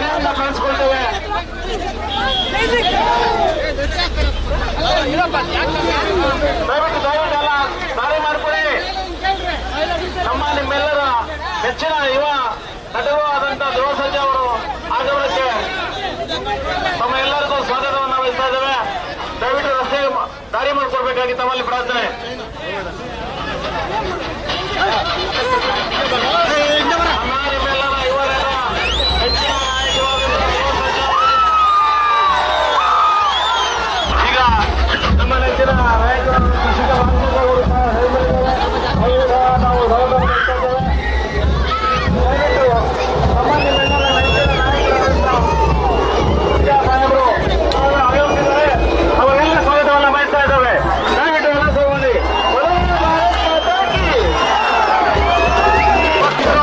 ಧನ್ಯವಾದ ಕಳಿಸ್ಕೊಳ್ತೇವೆ ದಯವಿಟ್ಟು ದಯವಿಟ್ಟು ಎಲ್ಲ ದಾರಿ ಮಾಡಿಕೊಡಿ ನಮ್ಮ ನಿಮ್ಮೆಲ್ಲರ ನೆಚ್ಚಿನ ಯುವ ನಟರು ಆದಂತ ಧ್ರುವ ಸರ್ಜಾ ಅವರು ಆಗಮನಕ್ಕೆ ತಮ್ಮ ಎಲ್ಲರಿಗೂ ಸ್ವಾಗತವನ್ನು ವಹಿಸ್ತಾ ಇದ್ದೇವೆ ದಯವಿಟ್ಟು ರಸ್ತೆ ದಾರಿ ಮಾಡಿಕೊಡ್ಬೇಕಾಗಿ ತಮ್ಮಲ್ಲಿ ಪ್ರಾರ್ಥನೆ ನಮ್ಮ ನಿಮ್ಮೆಲ್ಲರ ಯುವಕರ ನೆಚ್ಚಿನ ನಾಯಕರಾದಂಥ ಧ್ರುವ ಸರ್ಜಾ ಅವರು ಈಗ ನಮ್ಮ ನೆಚ್ಚಿನ ನಾಯಕರು ಕೃಷಿಕ ಬಾಂಧವರು ಸಹ ಹೇಳಿದ್ದಾರೆ. ಅವರು ಸಹ ನಾವು ಸ್ವಾಗತ ಮಾಡ್ತಾ ಇದ್ದೇವೆ. ದಯವಿಟ್ಟು ನಮ್ಮ ನಿಮ್ಮೆಲ್ಲರ ನೆಚ್ಚಿನ ನಾಯಕರಾದಂಥ ವಿದ್ಯಾ ಸಾಹೇಬರು ಅವರು ಆಗಮಿಸಿದ್ದಾರೆ. ಅವರೆಲ್ಲ ಸ್ವಾಗತವನ್ನು ಬಯಸ್ತಾ ಇದ್ದೇವೆ ದಯವಿಟ್ಟು ಎಲ್ಲ ಸೇರಿ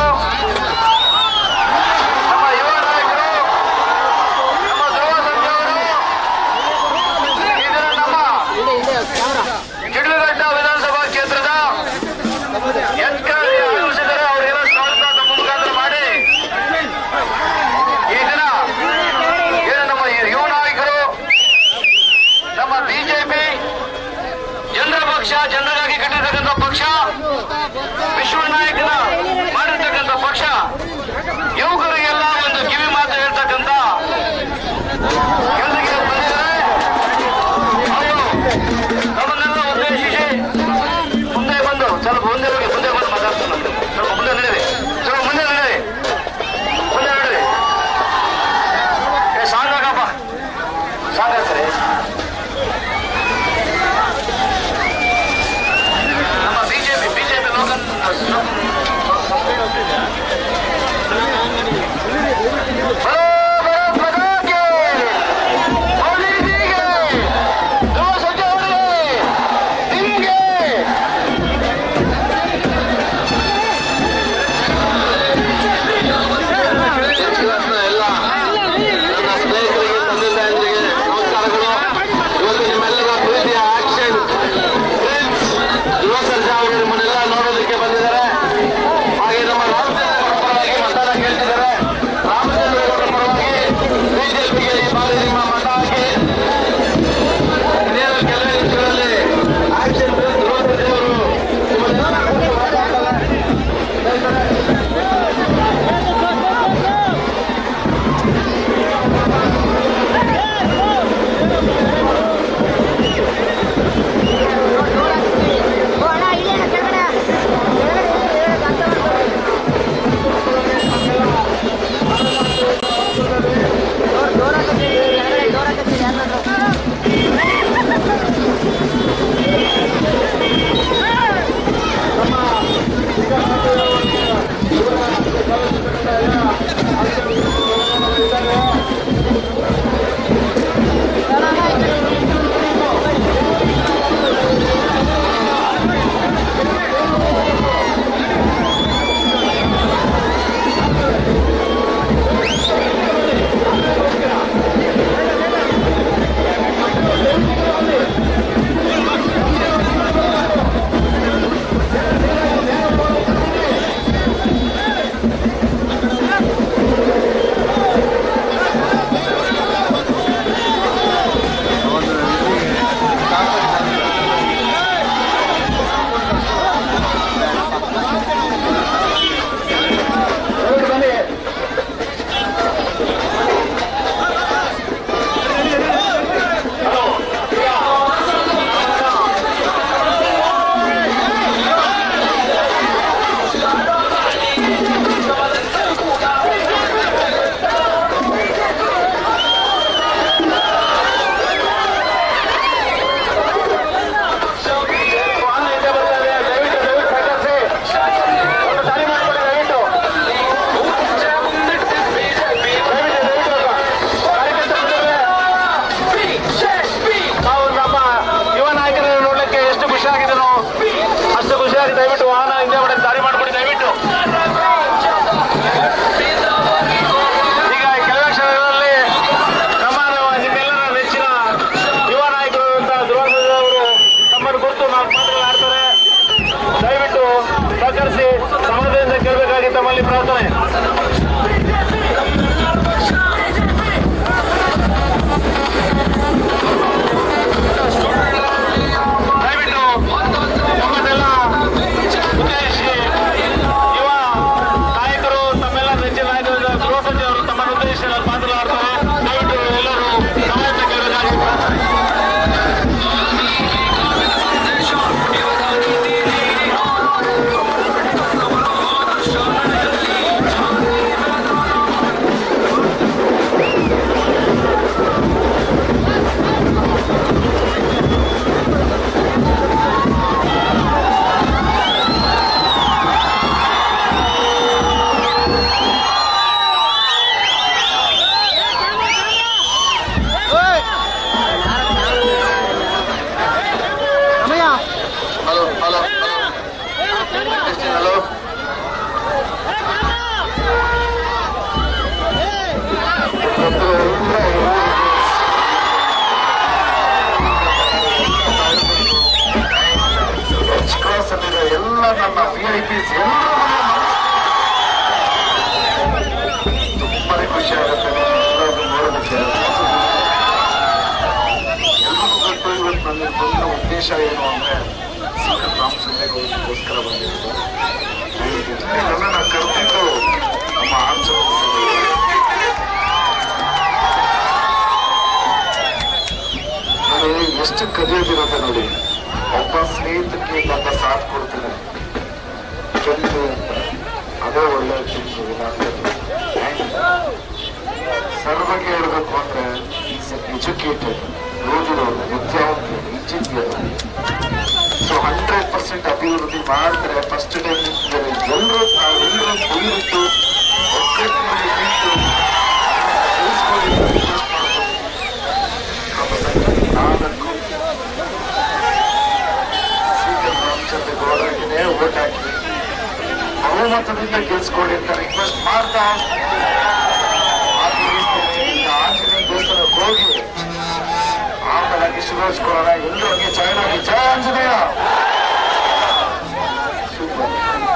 ವಿಐಪಿಸ್ ತುಂಬಾನೇ ಖುಷಿ ಆಗುತ್ತೆ ಎಲ್ಲರೂ ನೋಡೋದಕ್ಕೆ ಎಲ್ರಿಗೂ ಗೊತ್ತು ಇವತ್ತು ನನ್ನ ಬಂದ ಉದ್ದೇಶ ಏನು ಅಂದ್ರೆ ಸಿಕ್ಕ ರಾಮಚಂದ್ರಗೋಸ್ಕರ ಬಂದಿರೋದು ನನ್ನನ್ನು ಕರೆದಿದ್ದು ನಮ್ಮ ಆಚರಣೆ ನೋಡಿ ಎಷ್ಟು ಕಲಿಯೋದಿರುತ್ತೆ ನೋಡಿ ಒಬ್ಬ ಸ್ನೇಹಿತಕ್ಕೆ ನನ್ನ ಸಾಥ್ ಕೊಡ್ತೀನಿ ಗೆದ್ದು ಅಂತ ಅದೇ ಒಳ್ಳೆ ಸರ್ ಬಗ್ಗೆ ಹೇಳ್ಬೇಕು ಅಂದ್ರೆ ಈಸ್ ಎಜುಕೇಟೆಡ್ ಓದಿರೋರು ವಿದ್ಯಾವಂತರು ಇಂಜಿನಿಯರ್ ಸೊ ಹಂಡ್ರೆಡ್ ಪರ್ಸೆಂಟ್ ಅಭಿವೃದ್ಧಿ ಮಾಡಿದ್ರೆ ಫಸ್ಟ್ ಟೈಮ್ ನಿಂತಿದ್ದಾರೆ ಎಲ್ಲರೂ ನಾವೆಲ್ಲರೂ ದಯವಿಟ್ಟು ಒಗ್ಗಟ್ಟಿನಲ್ಲಿ ನಿಂತು ಉಳಿಸ್ಕೊಳ್ಳಿ ಅಂತ request ಮಾಡ್ತೀನಿ. ನಮ್ಮ ಸಂಘಟನೆ ನಾಲ್ಕು ಶ್ರೀಕರ್ ರಾಮಚಂದ್ರ ಗೌಡರಿಗೆ ಓಟ್ ಹಾಕಿ ಬಹುಮತದಿಂದ ಗೆಲ್ಸ್ಕೊಳ್ಳಿ ಅಂತ ರಿಕ್ವೆಸ್ಟ್ ಮಾಡ್ತಾ ಆಶೀರ್ವದಿಸ್ತೇನೆ. ಈಗ ಆಂಜನೇಯ ದೇವಸ್ಥಾನಕ್ಕೆ ಹೋಗಿ ಆಮೇಲೆ ಆಶೀರ್ವದಿಸ್ಕೊಳ್ಳೋಣ ಎಲ್ಲರೂ ಹಂಗೆ ಜಾಯ್ನ್ ಆಗಿ ಜಯ ಆಂಜನೇಯ ಸೂಪರ್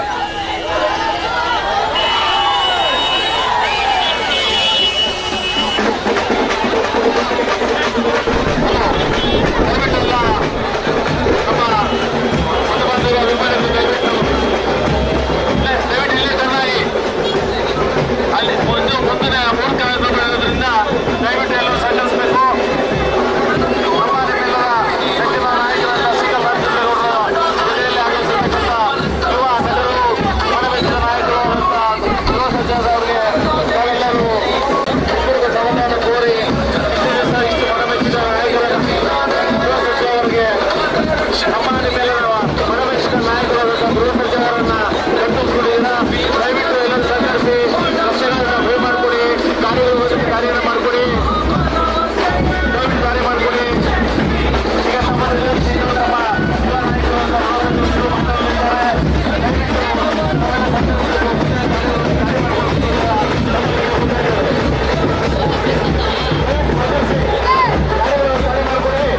ದಯವಿಟ್ಟೆಲ್ಲ ನಮ್ಮ ಬಂಧು ಬಾಂಧವ ಅಭಿಮಾನಿಗಳು ದಯವಿಟ್ಟು ಇಲ್ಲೇ ದಯವಿಟ್ಟು ಇಲ್ಲೇ ಚೆನ್ನಾಗಿ ಅಲ್ಲಿ ಒಂದು ಮುಂದಿನ ಮೂರು ಕಾರ್ಯಕ್ರಮ ಇರೋದ್ರಿಂದ ದಯವಿಟ್ಟು ಎಲ್ಲರೂ ಸಹಕರಿಸಬೇಕು ನಮ್ಮ ನಿಮ್ಮೆಲ್ಲರ ನೆಚ್ಚಿನ ನಾಯಕರಾದ ಶ್ರೀಕಲ್ ರಾಮಚಂದ್ರಗೌಡರು ಜೊತೆಯಲ್ಲಿ ಆಗಮಿಸಿರ್ತಕ್ಕಂಥ ಯುವ ನಟರು ಮನಮೆಚ್ಚಿನ ನಾಯಕರು ಆದಂಥ ಯುವ ಸಜ್ಜಾದ ಅವರಿಗೆ ನಾವೆಲ್ಲರೂ ಇಬ್ಬರಿಗೆ ಸಮಾಧಾನ ಕೋರಿ ಇಷ್ಟು ದಿವಸ ಇಷ್ಟು ಮನಮೆಚ್ಚಿನ ನಾಯಕರಾದ ಯುವ ಸಜ್ಜಾ ಅವರಿಗೆ ನಮ್ಮ ನಿಮ್ಮೆಲ್ಲರ ಮನಮೆಚ್ಚಿನ ನಾಯಕರಾದಂಥ ಗೃಹ ಸಚಿವರನ್ನ ಕಟ್ಟಿಸ್ಕೊಂಡಿದ್ದೀರಾ ದಯವಿಟ್ಟು ಎಲ್ಲರೂ ಸಹಕರಿಸಿ ಲಕ್ಷಗಳನ್ನ ಪೇ ಮಾಡಿಕೊಡಿ ಕಾರ್ಯಗಳು ಹೋಗಿ ಕಾರ್ಯನ ಮಾಡಿಕೊಡಿ ದಯವಿಟ್ಟು ಕಾರ್ಯ ಮಾಡಿಕೊಡಿ ಈಗ ನಮ್ಮ ರಿಲೇಷನ್ ನಮ್ಮ ಯುವ ನಾಯಕರು ಅಂತ ಭಾವನೆಗಳು ಮಾತಾಡ್ತಿದ್ದಾರೆ ದಯವಿಟ್ಟು ಕಾರ್ಯಗಳು ಕಾರ್ಯ ಮಾಡಿಕೊಡಿ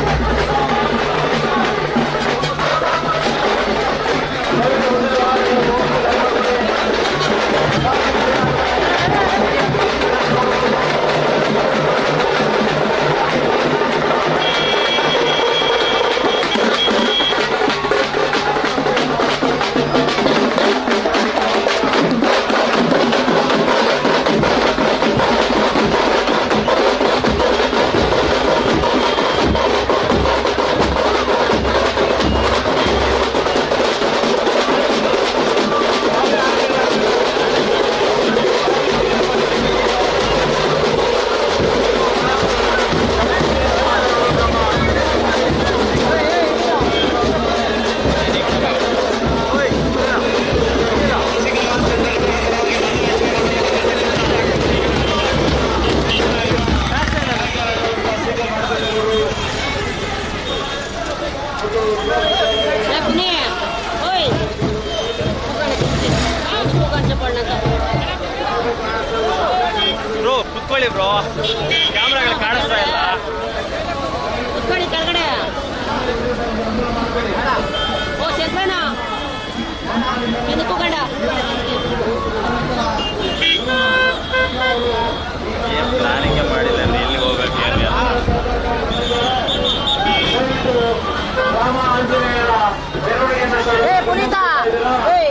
Daphne, oi. Bukan cepat bro ಕುತ್ಕೊಳ್ಳಿ ಬ್ರೋ ಕ್ಯಾಮ್ರಾಗಳು ಕಾಣಿಸ್ತಾ ಇಲ್ಲ ಕುತ್ಕೊಳ್ಳಿ ಕೆಳಗಡೆ ಓ ಶೇಖರಣ್ಣ ಎಂದು ಕೂಗಂಡ ಏನ್ ಪ್ಲಾನಿಂಗ್ ಮಾಡಿಲ್ಲ ಅಂದ್ರೆ ಎಲ್ಲಿಗೆ ಹೋಗ್ಬೇಕು ಏನಿಲ್ಲ ರಾಮ ಆಂಜನೇಯರ ಮೆರವಣಿಗೆಯನ್ನ ಏ ಪುನೀತ ಏಯ್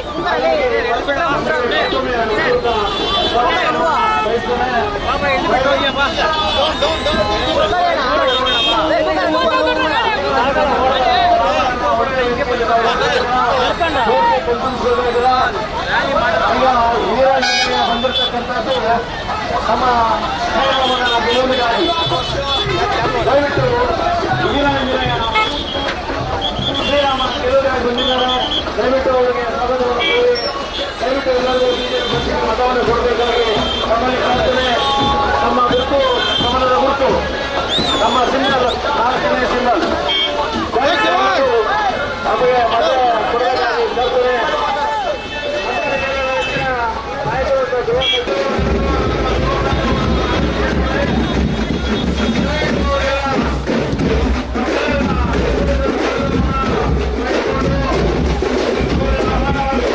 ಈಗ ಬಂದಿರತಕ್ಕಂಥದ್ದು ನಮ್ಮ ಶ್ರೀರಾಮನ ಗೆಲುವಿಗಾಗಿ ದಯವಿಟ್ಟು ವೀರಾಂಜನೇಯ ಶ್ರೀರಾಮ ಗೆಲುವಿಗಾಗಿ ಬಂದಿದ್ದಾರೆ ದಯವಿಟ್ಟು ಅವರಿಗೆ ಸ್ವಾಗತವನ್ನು ಕೋರಿ ದಯವಿಟ್ಟು ಎಲ್ಲರಿಗೂ ಬಿಜೆಪಿ ಪಕ್ಷಕ್ಕೆ ಮತವನ್ನು ಕೊಡಬೇಕಾಗಿ ನಮ್ಮಲ್ಲಿ ಪ್ರಾರ್ಥನೆ ನಮ್ಮ ಗುರುತು ಕಮಲದ ಗುರುತು ನಮ್ಮ ಸಿಂಬಲ್ ನಾಲ್ಕನೇ ಸಿಂಬಲ್ ನಮಗೆ ಮತ ಕೊಡಬೇಕಾಗಿ ಪ್ರಾರ್ಥನೆ ಶ್ರೀ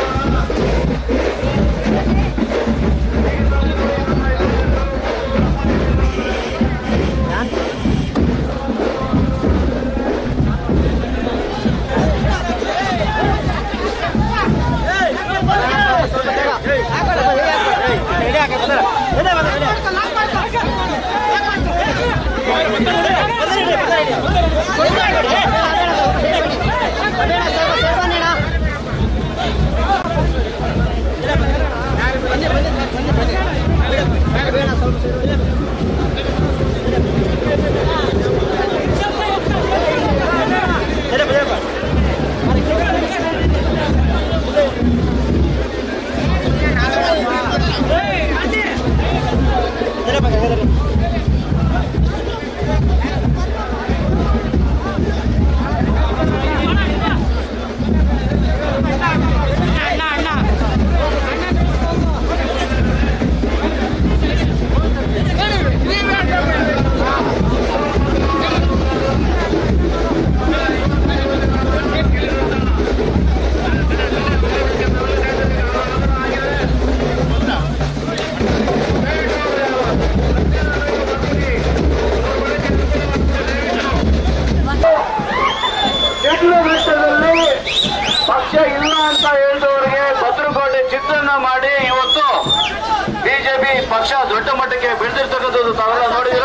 ಎಂಟು ವರ್ಷದಲ್ಲಿ ಪಕ್ಷ ಇಲ್ಲ ಅಂತ ಹೇಳಿದವರಿಗೆ ಭದ್ರಕೋಟೆ ಚಿತ್ರಣ ಮಾಡಿ ಇವತ್ತು ಬಿಜೆಪಿ ಪಕ್ಷ ದೊಡ್ಡ ಮಟ್ಟಕ್ಕೆ ಬೆಳೆದಿರ್ತಕ್ಕಂಥದ್ದು ತಾವೆಲ್ಲ ನೋಡಿದಿರ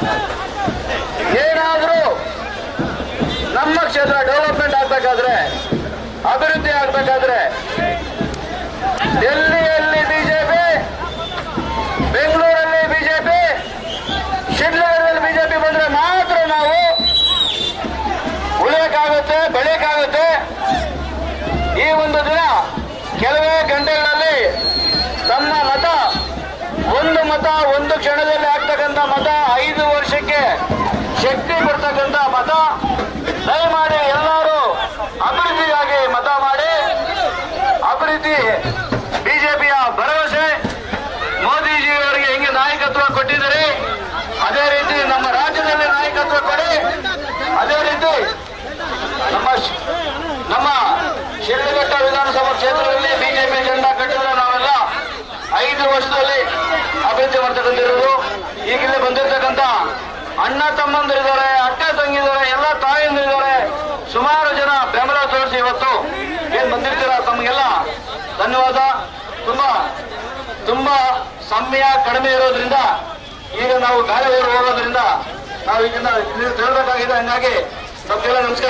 ಏನಾದ್ರೂ ನಮ್ಮ ಕ್ಷೇತ್ರ ಡೆವಲಪ್ಮೆಂಟ್ ಆಗ್ಬೇಕಾದ್ರೆ ಅಭಿವೃದ್ಧಿ ಆಗ್ಬೇಕಾದ್ರೆ ಡೆಲ್ಲಿಯಲ್ಲಿ ಬಿಜೆಪಿ ಬೆಂಗಳೂರಲ್ಲಿ ಬಿಜೆಪಿ ಶಿಡ್ಲಘಟ್ಟದಲ್ಲಿ ಬಿಜೆಪಿ ಬಂದ್ರೆ ಮಾತ್ರ ನಾವು ಉಳಿಯಕ್ಕಾಗುತ್ತೆ ಬೆಳೆಯಕ್ಕಾಗುತ್ತೆ ಈ ಒಂದು ದಿನ ಕೆಲವೇ ಗಂಟೆಗಳಲ್ಲಿ ತಮ್ಮ ಮತ ಒಂದು ಮತ ಒಂದು ಕ್ಷಣದಲ್ಲಿ ಆಗ್ತಕ್ಕಂಥ ಮತ ಐದು ವರ್ಷಕ್ಕೆ ಶಕ್ತಿ ಕೊಡ್ತಕ್ಕಂಥ ಮತ ದಯಮಾಡಿ ಎಲ್ಲರೂ ಅಭಿವೃದ್ಧಿಗಾಗಿ ಮತ ಮಾಡಿ ಅಭಿವೃದ್ಧಿ ಬಿಜೆಪಿಯ ಭರವಸೆ ಮೋದಿಜಿಯವರಿಗೆ ಹೆಂಗೆ ನಾಯಕತ್ವ ಕೊಟ್ಟಿದ್ದಾರೆ ಅದೇ ರೀತಿ ನಮ್ಮ ರಾಜ್ಯದಲ್ಲಿ ನಾಯಕತ್ವ ಕೊಡಿ ಅದೇ ರೀತಿ ನಮ್ಮ ಶ್- ನಮ್ಮ ಶಿಡ್ಲಘಟ್ಟ ವಿಧಾನಸಭಾ ಕ್ಷೇತ್ರದಲ್ಲಿ ಬಿಜೆಪಿ ಜೆಂಡಾ ಕಟ್ಟಿದ್ರೆ ನಾವೆಲ್ಲ ಐದು ವರ್ಷದಲ್ಲಿ ಅಭಿವೃದ್ಧಿ ಮಾಡ್ತಕ್ಕಂಥಿರೋದು ಈಗಿಲ್ಲಿ ಬಂದಿರತಕ್ಕಂಥ ಅಣ್ಣ ತಮ್ಮಂದಿರಿದ್ದಾರೆ ಅಕ್ಕ ತಂಗಿದ್ದಾರೆ ಎಲ್ಲ ತಾಯಂದಿರಿದ್ದಾರೆ ಸುಮಾರು ಜನ ಬೆಂಬಲ ತೋರಿಸಿ ಇವತ್ತು ಏನ್ ಬಂದಿರ್ತೀರ ತಮಗೆಲ್ಲ ಧನ್ಯವಾದ ತುಂಬಾ ತುಂಬಾ ಸಮಯ ಕಡಿಮೆ ಇರೋದ್ರಿಂದ ಈಗ ನಾವು ಗಾಳಿ ಊರು ಹೋಗೋದ್ರಿಂದ ನಾವು ಇದನ್ನ ಇದು ತಿಳ್ಬೇಕಾಗಿದೆ ಹಂಗಾಗಿ ತಮಗೆಲ್ಲ ನಮಸ್ಕಾರ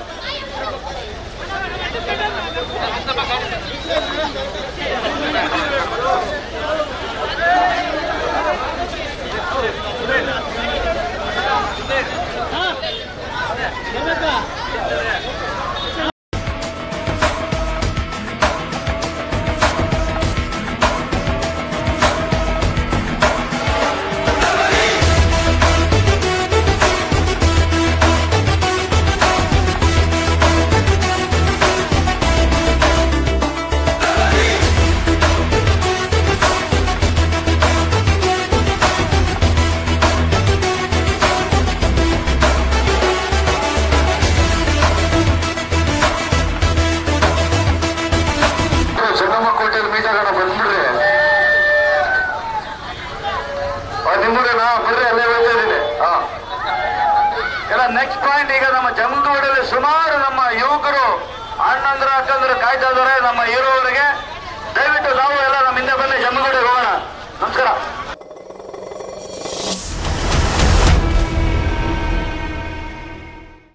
ಚೆನ್ನಮ್ಮ ಕೋಟೆಯಲ್ಲಿ ಮೀಟಾಗೋಣ ಬಂದ್ಬಿಡ್ರಿ ನಿಮ್ಮೂರೇನಾ ಬರ್ರಿ ಅಲ್ಲೇ ಹೇಳ್ತಾ ಇದ್ದೀನಿ ಹಾ ಎಲ್ಲ ನೆಕ್ಸ್ಟ್ ಪಾಯಿಂಟ್ ಈಗ ನಮ್ಮ ಜಮಖಂಡಿಯಲ್ಲಿ ಸುಮಾರು ನಮ್ಮ ಯುವಕರು ಅಣ್ಣಂದ್ರ ಅಕ್ಕಂದ್ರು ಕಾಯ್ತಾ ಇದಾರೆ ನಮ್ಮ ಹೀರೋ